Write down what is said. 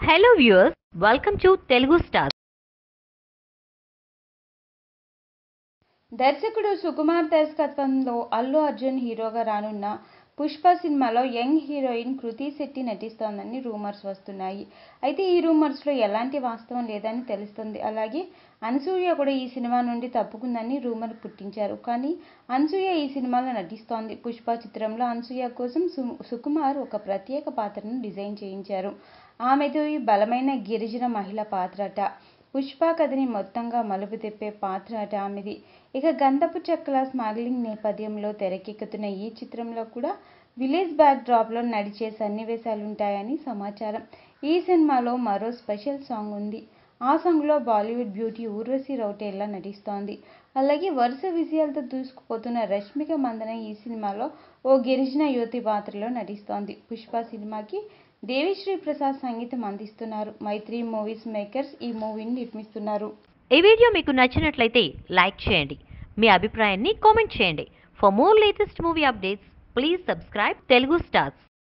hello viewers welcome to Telugu star దర్శకుడు సుకుమార్ దర్శకత్వంలో అల్లు అర్జున్ హీరోగా రానున్న పుష్ప సినిమాలో యంగ్ హీరోయిన్ కృతి శెట్టి నటిస్తోందని రూమర్స్ వస్తున్నాయి అయితే ఈ రూమర్స్లో ఎలాంటి వాస్తవం లేదని తెలుస్తుంది అలాగే అనసూయ కూడా ఈ సినిమా నుండి తప్పుకుందని రూమర్ పుట్టించారు కానీ అనసూయ ఈ సినిమాలో నటిస్తోంది పుష్ప చిత్రంలో అనసూయ కోసం సు- సుకుమార్ ఒక ప్రత్యేక పాత్రను డిజైన్ చేయించారు ఆమెతో ఈ బలమైన గిరిజన మహిళ పాత్రట పుష్ప కథని మొత్తంగా మలుపు తిప్పే పాత్ర అట ఆమెది ఇక గంధపు చెక్కల స్మగ్లింగ్ నేపథ్యంలో తెరకెక్కుతున్న ఈ చిత్రంలో కూడా విలేజ్ బ్యాక్ డ్రాప్లో నడిచే సన్నివేశాలుంటాయని సమాచారం ఈ సినిమాలో మరో స్పెషల్ సాంగ్ ఉంది ఆ సాంగ్లో బాలీవుడ్ బ్యూటీ ఊర్వశి రౌటేలా నటిస్తోంది అలాగే వరుస విజయాలతో దూసుకుపోతున్న రష్మిక మందన ఈ సినిమాలో ఓ గిరిజన యువతి పాత్రలో నటిస్తోంది పుష్ప సినిమాకి దేవిశ్రీ ప్రసాద్ సంగీతం అందిస్తున్నారు మైత్రి మూవీస్ మేకర్స్ ఈ మూవీని నిర్మిస్తున్నారు ఈ వీడియో మీకు నచ్చినట్లయితే లైక్ చేయండి మీ అభిప్రాయాన్ని కామెంట్ చేయండి for more latest movie updates please subscribe Telugu stars